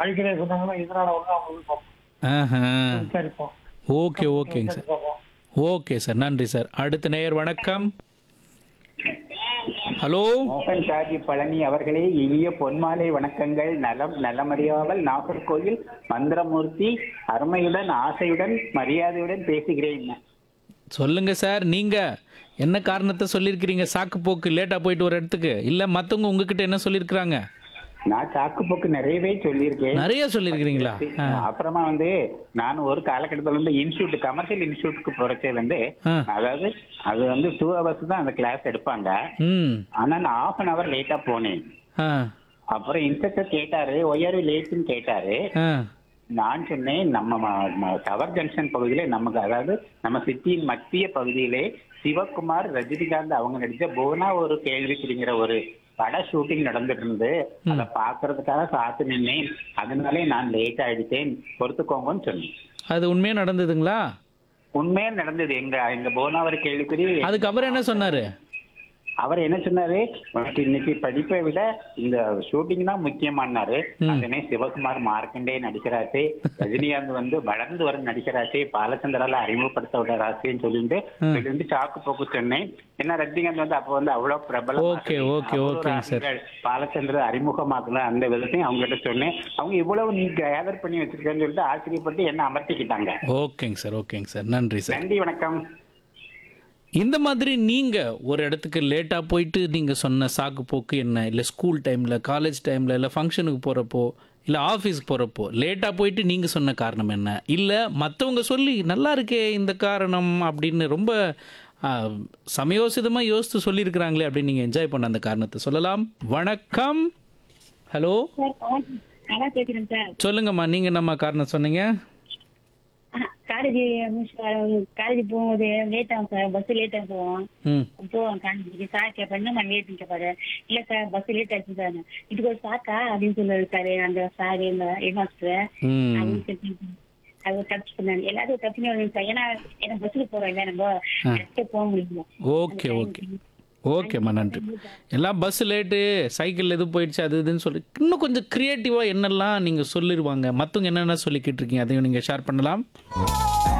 அடிக்கடி சொன்னாங்கன்னா இதனால வந்து அவங்க வந்து பார்ப்போம் ஆஹா விசாரிப்போம் ஓகே ஓகேங்க சார் பார்ப்போம் ஓகே சார் நன்றி சார் அடுத்த நேயர் வணக்கம் ஹலோ மோகன் ஷாஜி பழனி அவர்களே இனிய பொன்மாலை வணக்கங்கள் நலம் நலமறியாமல் நாகர்கோயில் மந்திரமூர்த்தி அருமையுடன் ஆசையுடன் மரியாதையுடன் பேசுகிறேன் சொல்லுங்க சார் நீங்க என்ன காரணத்தை சொல்லியிருக்கிறீங்க சாக்கு போக்கு லேட்டா போயிட்டு ஒரு இடத்துக்கு இல்ல மத்தவங்க உங்ககிட்ட என்ன சொல்லியிருக்கிறாங்க நான் சாக்கு போக்கு நிறையவே சொல்லியிருக்கேன் நிறைய சொல்லியிருக்கிறீங்களா ஆ. அப்புறமா வந்து நான் ஒரு காலகட்டத்தில் வந்து இன்ஸ்டியூட் கமர்ஷியல் இன்ஸ்டியூட்டுக்கு போறச்சே வந்து ஆ. அதாவது அது வந்து டூ ஹவர்ஸ் தான் அந்த கிளாஸ் எடுப்பாங்க ம் ஆனா நான் ஆஃப் அன் ஹவர் லேட்டா போனேன் ஆ அப்புறம் இன்ஸ்ட்ரக்டர் கேட்டாரு ஒய்யாரு லேட்டுன்னு கேட்டாரு ஆ நான் சொன்னேன் நம்ம ம- ம- டவர் ஜங்ஷன் பகுதியில நமக்கு அதாவது நம்ம சிட்டியின் மத்திய பகுதியிலே சிவகுமார் ரஜினிகாந்த் அவங்க நடிச்ச போனா ஒரு கேள்விக்குறிங்கிற ஒரு பட ஷூட்டிங் நடந்துட்டு இருந்து அதை பாக்குறதுக்காக காத்து நின்னேன் அதனாலே நான் லேட் ஆயிடுச்சேன் பொறுத்துக்கோங்கன்னு சொன்னேன் அது உண்மையா நடந்ததுங்களா உண்மையா நடந்தது எங்க எங்க போனா ஒரு கேள்விக்குறி அதுக்கு அப்புறம் என்ன சொன்னாரு அவர் என்ன சொன்னாரு உனக்கு இன்னைக்கு படிப்பை விட இந்த ஷூட்டிங் தான் முக்கியமானாரு அதனே சிவகுமார் மார்க்கண்டே நடிக்கிறாச்சு ரஜினிகாந்த் வந்து வளர்ந்து வர நடிக்கிறாச்சு பாலச்சந்திரால அறிமுகப்படுத்த விடுறாச்சுன்னு சொல்லிட்டு சொல்லிட்டு சாக்கு போக்கு சொன்னேன் ஏன்னா ரஜினிகாந்த் வந்து அப்ப வந்து அவ்வளவு பிரபலம் Okay, okay, ஓகேங்க சார். பாலச்சந்திர அறிமுகமாக்கல அந்த விதத்தையும் அவங்க கிட்ட சொன்னேன் அவங்க இவ்வளவு நீ கேதர் பண்ணி வச்சிருக்கேன்னு சொல்லிட்டு ஆச்சரியப்பட்டு என்ன அமர்த்திக்கிட்டாங்க ஓகேங்க சார் ஓகேங்க சார் நன்றி சார் நன்றி வணக்கம் இந்த மாதிரி நீங்க ஒரு இடத்துக்கு லேட்டா போயிட்டு நீங்க சொன்ன சாக்கு போக்கு என்ன இல்ல ஸ்கூல் டைம்ல காலேஜ் டைம்ல இல்ல ஃபங்க்ஷனுக்கு போறப்போ இல்ல ஆஃபீஸ்க்கு போறப்போ லேட்டா போயிட்டு நீங்க சொன்ன காரணம் என்ன இல்ல மத்தவங்க சொல்லி நல்லா இருக்கே இந்த காரணம் அப்படின்னு ரொம்ப ஆ, சமயோசிதமா யோசித்து சொல்லியிருக்கிறாங்களே அப்படின்னு நீங்க என்ஜாய் பண்ண அந்த காரணத்தை சொல்லலாம் வணக்கம் ஹலோ சார் வணக்கம். நல்லா கேட்குறேன் சார் சொல்லுங்கம்மா நீங்க என்னம்மா காரணம் சொன்னீங்க காலேஜ் காலேஜ் போகும்போது லேட் ஆகும் சார் பஸ் லேட் ஆகும் போவோம் ம் போவோம் காலேஜுக்கு சார் கேட்பேன் என்ன லேட்னு கேட்பாரு இல்ல சார் பஸ் லேட் ஆச்சு சார் இதுக்கு ஒரு சாக்கா அப்படின்னு சொல்லுவாரு சார் அந்த சார் இந்த ஹெட்மாஸ்டர் ம் அப்படின்னு சொல்லி அது டச் பண்ணாரு எல்லாரும் டச் பண்ணி சார் ஏன்னா ஏன்னா பஸ்ஸுக்கு போறோம் இல்ல நம்ம கரெக்டாக போக முடியும் ஓகே ஓகே ஓகேம்மா நன்றி எல்லாம் பஸ் லேட்டு சைக்கிள் எது போயிடுச்சு அது இதுன்னு சொல்லி இன்னும் கொஞ்சம் க்ரியேட்டிவாக என்னெல்லாம் நீங்கள் சொல்லிடுவாங்க மற்றவங்க என்னென்ன சொல்லிக்கிட்டு இருக்கீங்க அதையும் நீங்கள் ஷேர் பண்ணலாம்